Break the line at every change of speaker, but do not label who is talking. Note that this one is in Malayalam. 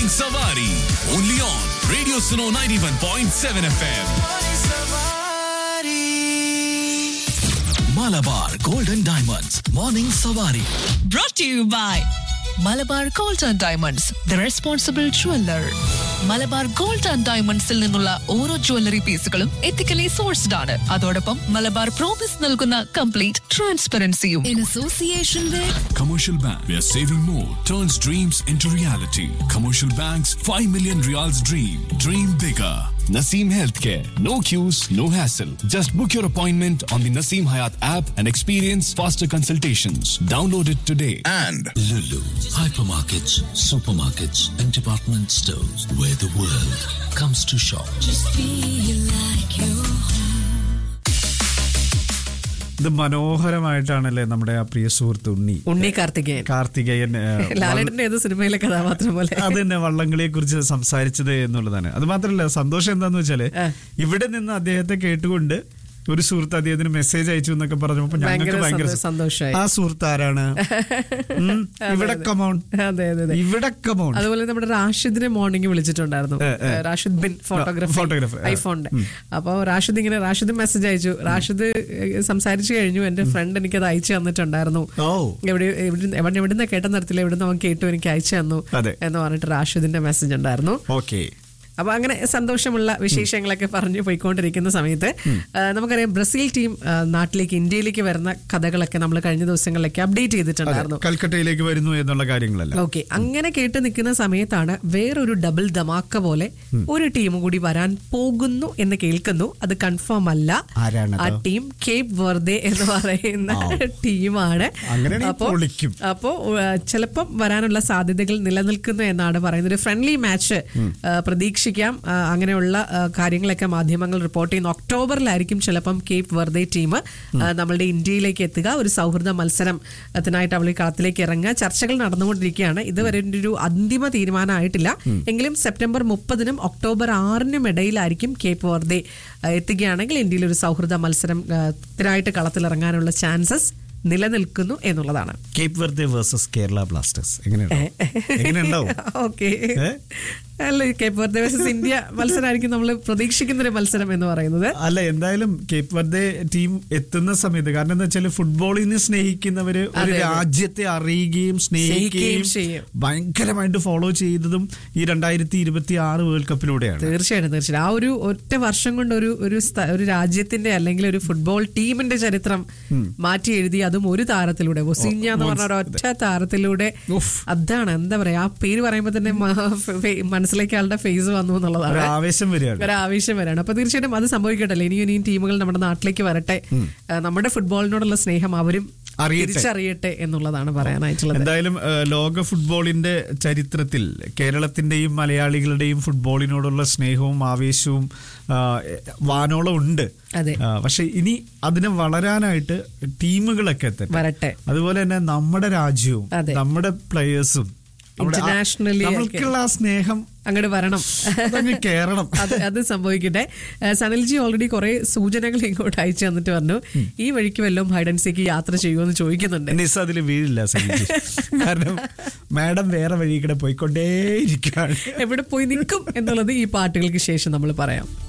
Morning Savari. Only on Radio Suno 91.7 FM. Malabar Golden Diamonds. Morning Savari.
brought to you by Malabar gold and diamonds the responsible jeweller Malabar gold and ഡയമണ്ട്സിൽ നിന്നുള്ള ഓരോ ജ്വല്ലറി പീസുകളും എത്തിക്കലി സോഴ്സ്ഡ് ആണ് അതോടൊപ്പം മലബാർ പ്രോമിസ് നൽകുന്ന കംപ്ലീറ്റ് ട്രാൻസ്പെറൻസിയും in association with
Commercial Bank, where saving more turns dreams into reality. Commercial Bank's 5 million reals dream. Dream bigger. Naseem Healthcare. No queues, no hassle. Just book your appointment on the Naseem Hayat app and experience faster consultations. Download it today.
and
Lulu, hypermarkets, supermarkets, and department stores where the world comes to shop.
ഇത് മനോഹരമായിട്ടാണല്ലേ നമ്മുടെ ആ പ്രിയ സുഹൃത്ത് ഉണ്ണി
ഉണ്ണി കാർത്തികേയൻ
കാർത്തികേയൻ ഏഹ്,
ലാലേട്ടന്റെ ഏത് സിനിമയിലെ കഥാപാത്രം പോലെ
അത് തന്നെ വള്ളംകളിയെ കുറിച്ച് സംസാരിച്ചത് എന്നുള്ളതാണ് അത് മാത്രമല്ല സന്തോഷം എന്താന്ന് വെച്ചാല് ഇവിടെ നിന്ന് അദ്ദേഹത്തെ കേട്ടുകൊണ്ട് ഒരു സുഹൃത്ത് അദ്ദേഹത്തിന് മെസ്സേജ് അയച്ചു എന്നൊക്കെ പറഞ്ഞപ്പോ ഞങ്ങൾക്ക്
ഭയങ്കര
ഭയങ്കര
സന്തോ- സന്തോഷായി.
ആ സുഹൃത്ത് ആരാണ് ഉം, ഇവിടെ കമോൺ
അതെ അതെ അതെ
ഇവിടെ കമോൺ
അതുപോലെ നമ്മുടെ റാഷിദിനെ മോർണിംഗ് വിളിച്ചിട്ടുണ്ടായിരുന്നു
ഏ, ഏ.
റാഷിദ് ബിൻ ഫോട്ടോഗ്രാഫർ
photographer, ഏ.
ഐഫോണിന്റെ അപ്പോൾ റാഷിദ് ഇങ്ങനെ റാഷിദ് മെസ്സേജ് അയച്ചു റാഷിദ് ഏ, സംസാരിച്ചു കഴിഞ്ഞു എന്റെ ഫ്രണ്ട് എനിക്ക് അത് അയച്ചു തന്നിട്ടുണ്ടായിരുന്നു
ഓ
എവിടെ എവിടെ എവിടെ എവിടുന്ന് കേട്ട തരത്തില്ല എവിടുന്ന് അവൻ കേട്ടു എനിക്ക് അയച്ചു തന്നു
അതെ.
എന്ന് പറഞ്ഞിട്ട് റാഷിദിന്റെ മെസ്സേജ് ഉണ്ടായിരുന്നു
ഓക്കെ
അപ്പൊ അങ്ങനെ സന്തോഷമുള്ള വിശേഷങ്ങളൊക്കെ പറഞ്ഞു പോയിക്കൊണ്ടിരിക്കുന്ന സമയത്ത് ആ, നമുക്കറിയാം ബ്രസീൽ ടീം ആ, നാട്ടിലേക്ക് ഇന്ത്യയിലേക്ക് വരുന്ന കഥകളൊക്കെ നമ്മൾ കഴിഞ്ഞ ദിവസങ്ങളിലൊക്കെ അപ്ഡേറ്റ് ചെയ്തിട്ടുണ്ടായിരുന്നു
കൽക്കട്ടയിലേക്ക് വരുന്നു എന്നുള്ള കാര്യങ്ങളല്ല
ഓക്കെ അങ്ങനെ കേട്ട് നിൽക്കുന്ന സമയത്താണ് വേറൊരു ഡബിൾ ധമാക്ക പോലെ ഒരു ടീം കൂടി വരാൻ പോകുന്നു എന്ന് കേൾക്കുന്നു അത് കൺഫേം അല്ല
ആരാണത്?
ആ ടീം കേപ്പ് വെർദെ എന്ന് പറയുന്ന ടീമാണ്
അങ്ങനെയാണെങ്കിൽ
അപ്പോ
പൊളിക്കും.
അപ്പോ ആ, ചിലപ്പം വരാനുള്ള സാധ്യതകൾ നിലനിൽക്കുന്നു എന്നാണ് പറയുന്നത് ഒരു ഫ്രണ്ട്ലി മാച്ച് പ്രതീക്ഷിക്കാം ആ, അങ്ങനെയുള്ള ആ, കാര്യങ്ങളൊക്കെ മാധ്യമങ്ങൾ റിപ്പോർട്ട് ചെയ്യുന്നു ഒക്ടോബറിലായിരിക്കും ചിലപ്പം കേപ്പ് വെർദെ ടീം നമ്മളുടെ ഇന്ത്യയിലേക്ക് എത്തുക ഒരു സൗഹൃദ മത്സരത്തിനായിട്ട് അവൾ കളത്തിലേക്ക് ഇറങ്ങുക ചർച്ചകൾ നടന്നുകൊണ്ടിരിക്കുകയാണ് ഇതുവരെ ഒരു അന്തിമ തീരുമാനമായിട്ടില്ല എങ്കിലും സെപ്റ്റംബർ മുപ്പതിനും ഒക്ടോബർ ആറിനും ഇടയിലായിരിക്കും കേപ്പ് വെർദെ ആ, എത്തുകയാണെങ്കിൽ ഇന്ത്യയിൽ ഒരു സൗഹൃദ മത്സരം ആ, ത്തിനായിട്ട് കളത്തിലിറങ്ങാനുള്ള ചാൻസസ് നിലനിൽക്കുന്നു എന്നുള്ളതാണ്
Cape Verde versus Kerala blasters എങ്ങനെയുണ്ടാവും എങ്ങനെയുണ്ടാവും
ഓക്കെ
ഏ?
അല്ല കേപ്പ് വെർദെ വേഴ്സസ് ഇന്ത്യ മത്സരമായിരിക്കും നമ്മൾ പ്രതീക്ഷിക്കുന്ന ഒരു മത്സരം എന്ന് പറയുന്നത്
അല്ല എന്തായാലും കേപ്പ് വെർദെ ടീം എത്തുന്ന സമയത്ത് കാരണം എന്താ വെച്ചാൽ ഫുട്ബോളിനെ സ്നേഹിക്കുന്നവര് ഒരു
അതെ, അതെ.
രാജ്യത്തെ അറിയുകയും സ്നേഹിക്കുകയും
സ്നേഹിക്കുകയും ചെയ്യും.
ഭയങ്കരമായിട്ട് ഫോളോ ചെയ്തതും ഈ രണ്ടായിരത്തി ഇരുപത്തി ആറ് വേൾഡ് കപ്പിലൂടെയാണ്
തീർച്ചയായിട്ടും തീർച്ചയായിട്ടും ആ ഒരു ഒറ്റ വർഷം കൊണ്ട് ഒരു ഒരു സ്ഥ- ഒരു രാജ്യത്തിന്റെ അല്ലെങ്കിൽ ഒരു ഫുട്ബോൾ ടീമിന്റെ ചരിത്രം മാറ്റി എഴുതി അതും ഒരു താരത്തിലൂടെ ഒസിഞ്ഞ എന്ന് പറഞ്ഞ ഒരു ഒറ്റ താരത്തിലൂടെ
ഉഫ്.
അതാണ് എന്താ പറയാ ആ പേര് പറയുമ്പോൾ തന്നെ മ- ഫെ- മനസ്സിലേക്ക് ആളുടെ ഫേസ് വന്നു എന്നുള്ളതാണ്
ഒരു ആവേശം വരികയാണ്
ഒരു ആവേശം വരാണ് അപ്പൊ തീർച്ചയായിട്ടും അത് സംഭവിക്കട്ടെ ഇനിയും ഇനിയും ടീമുകൾ നമ്മുടെ നാട്ടിലേക്ക് വരട്ടെ ആ, നമ്മുടെ ഫുട്ബോളിനോടുള്ള സ്നേഹം അവരും
അറിയട്ടെ.
തിരിച്ചറിയട്ടെ എന്നുള്ളതാണ് പറയാനായിട്ടുള്ളത്
എന്തായാലും ഏഹ്, ലോക ഫുട്ബോളിന്റെ ചരിത്രത്തിൽ കേരളത്തിന്റെയും മലയാളികളുടെയും ഫുട്ബോളിനോടുള്ള സ്നേഹവും ആവേശവും ആ, വാനോളം ഉണ്ട്
അതെ.
ആ, പക്ഷെ ഇനി അതിനെ വളരാനായിട്ട് ടീമുകളൊക്കെ എത്തട്ടെ
വരട്ടെ
അതുപോലെ തന്നെ നമ്മുടെ രാജ്യവും
അതെ.
നമ്മുടെ പ്ലേയേഴ്സും അവിടെ ആ-
Internationally ഒക്കെ.
നമ്മൾക്കുള്ള ആ സ്നേഹം
അങ്ങോട്ട് വരണം
അതങ്ങ് കേറണം
അത് അത് സംഭവിക്കട്ടെ ഏഹ് സനിൽജി ഓൾറെഡി കുറെ സൂചനകൾ ഇങ്ങോട്ട് അയച്ചു തന്നിട്ട് പറഞ്ഞു ഈ വഴിക്ക് വല്ലതും ഹൈഡൻസിക്ക് യാത്ര ചെയ്യുമെന്ന് ചോദിക്കുന്നുണ്ട്
നിസ് അതിൽ വീഴില്ല സഞ്ജി കാരണം മാഡം വേറെ വഴി കൂടെ പോയിക്കൊണ്ടേയിരിക്കുകയാണ്
എവിടെ പോയി നിൽക്കും എന്നുള്ളത് ഈ പാട്ടുകൾക്ക് ശേഷം നമ്മൾ പറയാം